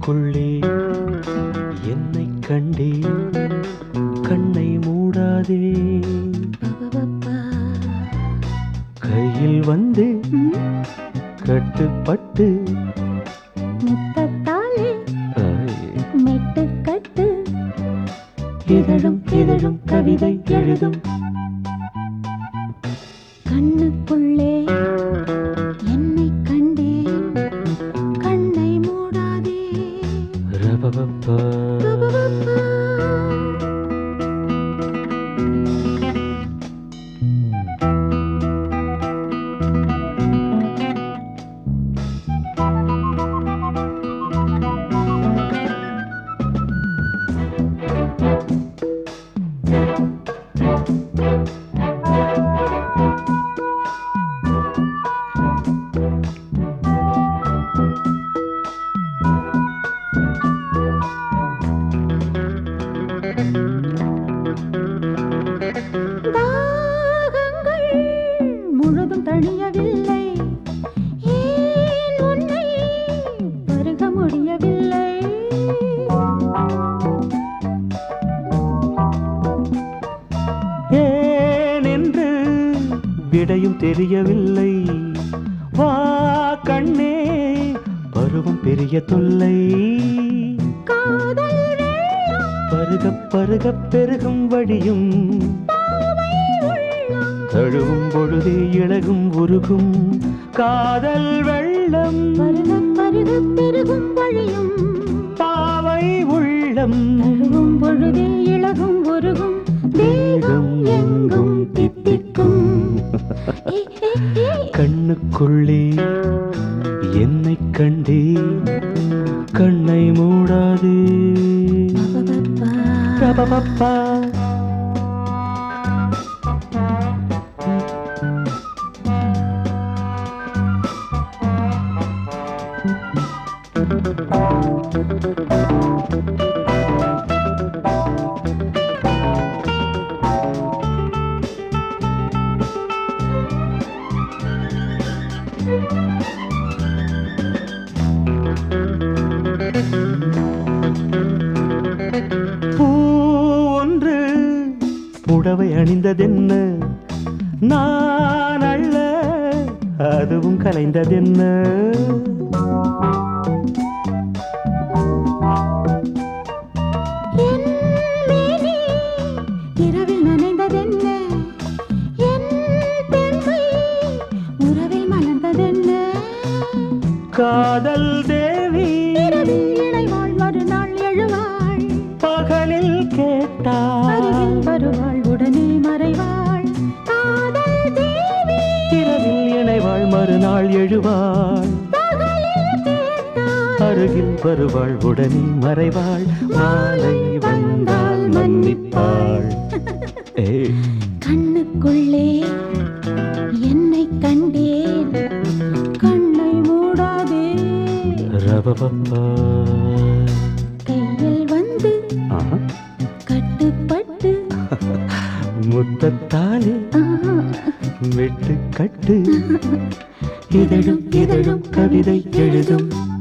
கண்ணுக்குள்ளே என்னை கண்டே கண்ணை மூடாதே கையில் வந்து கட்டுப்பட்டு முத்தத்தாலே ஐ, மெட்டுக்கட்டு இதழும் இதழும் கவிதை எழுதும் கண்ணுக்குள்ளே என்னை கண்டேன் கண்ணை மூடாதே ரபபப்பா. தாகங்கள் முழுதும் தணியவில்லை ஏன் உன்னை பருக முடியவில்லை ஏனென்று விடையும் தெரியவில்லை வா கண்ணே பருவம் பெரிய தொல்லை காதல் வெள்ளம் பருக பருக பெருகும் வழியும் உள்ளம் தழுவும் பொழுதே இழகும் உருகும் காதல் வெள்ளம் பருக பருக பெருகும் வழியும் பாவை உள்ளம் தழுவும் பொழுதே இழகும் உருகும் தேகம் எங்கும் தித்திக்கும் ஏ, ஏ, ஏ. கண்ணுக்குள்ளே என்னை கண்டே கண்ணை மூடாதே பபபப்பா. ரபபப்பா. பூ ஒன்று புடவை அணிந்ததென்ன நான் அல்ல அதுவும் கலைந்ததென்ன என் மேனி இரவில் நனைந்ததென்ன என் பெண்மை உறவில் மலர்ந்ததென்ன காதல் தேவி இரவில் இணைவாள் மறுநாள் எழுவாள் பகலில் கேட்டார் அருகில் வருவாள் உடனே மறைவாள் காதல் தேவி இரவில் இணைவாள் மறுநாள் எழுவாள் பகலில் கேட்டாள் அருகில் வருவாள் உடனே மறைவாள் மாலை வந்தால் மன்னிப்பாள் ஏய் கண்ணுக்குள்ளே என்னை கண்டேன் கண்ணை மூடாதே ரபபப்பா. கையில் வந்து ஆஹா. கட்டுப்பட்டு முத்தத்தாலே ஆஹா, வெட்டு கட்டு இதழும் இதழும் கவிதை எழுதும்